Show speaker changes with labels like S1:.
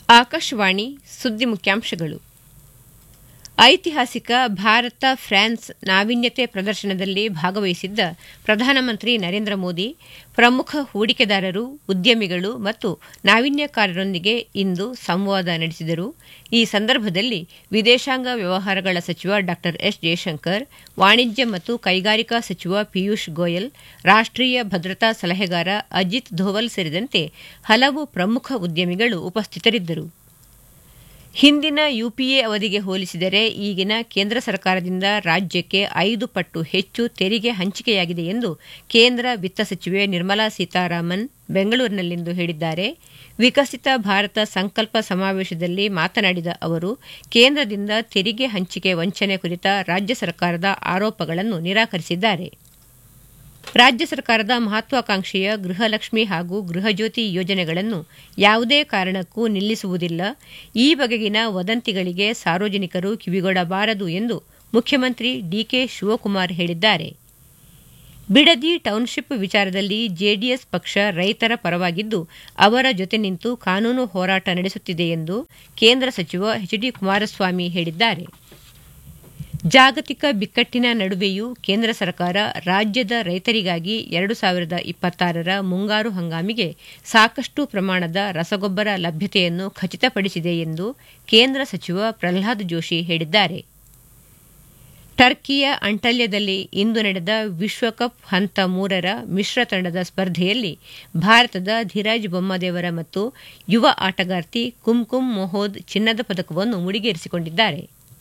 S1: ಆಕಾಶವಾಣಿ ಸುದ್ದಿ ಮುಖ್ಯಾಂಶಗಳು ಐತಿಹಾಸಿಕ ಭಾರತ ಫ್ರಾನ್ಸ್ ನಾವೀನ್ಯತೆ ಪ್ರದರ್ಶನದಲ್ಲಿ ಭಾಗವಹಿಸಿದ್ದ ಪ್ರಧಾನಮಂತ್ರಿ ನರೇಂದ್ರ ಮೋದಿ ಪ್ರಮುಖ ಹೂಡಿಕೆದಾರರು ಉದ್ಯಮಿಗಳು ಮತ್ತು ನಾವೀನ್ಯಕಾರರೊಂದಿಗೆ ಇಂದು ಸಂವಾದ ನಡೆಸಿದರು ಈ ಸಂದರ್ಭದಲ್ಲಿ ವಿದೇಶಾಂಗ ವ್ಯವಹಾರಗಳ ಸಚಿವ ಡಾ ಎಸ್ ಜಯಶಂಕರ್ ವಾಣಿಜ್ಯ ಮತ್ತು ಕೈಗಾರಿಕಾ ಸಚಿವ ಪಿಯೂಷ್ ಗೋಯಲ್ ರಾಷ್ಟೀಯ ಭದ್ರತಾ ಸಲಹೆಗಾರ ಅಜಿತ್ ಧೋವಲ್ ಸೇರಿದಂತೆ ಹಲವು ಪ್ರಮುಖ ಉದ್ಯಮಿಗಳು ಉಪಸ್ಥಿತರಿದ್ದರು ಹಿಂದಿನ ಯುಪಿಎ ಅವಧಿಗೆ ಹೋಲಿಸಿದರೆ ಈಗಿನ ಕೇಂದ್ರ ಸರ್ಕಾರದಿಂದ ರಾಜ್ಯಕ್ಕೆ ಐದು ಪಟ್ಟು ಹೆಚ್ಚು ತೆರಿಗೆ ಹಂಚಿಕೆಯಾಗಿದೆ ಎಂದು ಕೇಂದ್ರ ವಿತ್ತ ಸಚಿವೆ ನಿರ್ಮಲಾ ಸೀತಾರಾಮನ್ ಬೆಂಗಳೂರಿನಲ್ಲಿಂದು ಹೇಳಿದ್ದಾರೆ ವಿಕಸಿತ ಭಾರತ ಸಂಕಲ್ಪ ಸಮಾವೇಶದಲ್ಲಿ ಮಾತನಾಡಿದ ಅವರು ಕೇಂದ್ರದಿಂದ ತೆರಿಗೆ ಹಂಚಿಕೆ ವಂಚನೆ ಕುರಿತ ರಾಜ್ಯ ಸರ್ಕಾರದ ಆರೋಪಗಳನ್ನು ನಿರಾಕರಿಸಿದ್ದಾರೆ ರಾಜ್ಯ ಸರ್ಕಾರದ ಮಹತ್ವಾಕಾಂಕ್ಷೆಯ ಗೃಹಲಕ್ಷ್ಮಿ ಹಾಗೂ ಗೃಹಜ್ಯೋತಿ ಯೋಜನೆಗಳನ್ನು ಯಾವುದೇ ಕಾರಣಕ್ಕೂ ನಿಲ್ಲಿಸುವುದಿಲ್ಲ ಈ ಬಗೆಗಿನ ವದಂತಿಗಳಿಗೆ ಸಾರ್ವಜನಿಕರು ಕಿವಿಗೊಡಬಾರದು ಎಂದು ಮುಖ್ಯಮಂತ್ರಿ ಡಿಕೆ ಶಿವಕುಮಾರ್ ಹೇಳಿದ್ದಾರೆ ಬಿಡದಿ ಟೌನ್ಶಿಪ್ ವಿಚಾರದಲ್ಲಿ ಜೆಡಿಎಸ್ ಪಕ್ಷ ರೈತರ ಪರವಾಗಿದ್ದು ಅವರ ಜೊತೆ ನಿಂತು ಕಾನೂನು ಹೋರಾಟ ನಡೆಸುತ್ತಿದೆ ಎಂದು ಕೇಂದ್ರ ಸಚಿವ ಎಚ್ ಡಿ ಕುಮಾರಸ್ವಾಮಿ ಹೇಳಿದ್ದಾರೆ ಜಾಗತಿಕ ಬಿಕ್ಕಟ್ಟಿನ ನಡುವೆಯೂ ಕೇಂದ್ರ ಸರ್ಕಾರ ರಾಜ್ಯದ ರೈತರಿಗಾಗಿ ಎರಡು ಸಾವಿರದ ಇಪ್ಪತ್ತಾರರ ಮುಂಗಾರು ಹಂಗಾಮಿಗೆ ಸಾಕಷ್ಟು ಪ್ರಮಾಣದ ರಸಗೊಬ್ಬರ ಲಭ್ಯತೆಯನ್ನು ಖಚಿತಪಡಿಸಿದೆ ಎಂದು ಕೇಂದ್ರ ಸಚಿವ ಪ್ರಹ್ಲಾದ್ ಜೋಶಿ ಹೇಳಿದ್ದಾರೆ ಟರ್ಕಿಯ ಅಂಟಲ್ಯದಲ್ಲಿ ಇಂದು ನಡೆದ ವಿಶ್ವಕಪ್ ಹಂತ ಮೂರರ ಮಿಶ್ರ ತಂಡದ ಸ್ಪರ್ಧೆಯಲ್ಲಿ ಭಾರತದ ಧೀರಾಜ್ ಬೊಮ್ಮದೇವರ ಮತ್ತು ಯುವ ಆಟಗಾರ್ತಿ ಕುಮ್ಕುಮ್ ಮೊಹೋದ್ ಚಿನ್ನದ ಪದಕವನ್ನು ಮುಡಿಗೇರಿಸಿಕೊಂಡಿದ್ದಾರೆ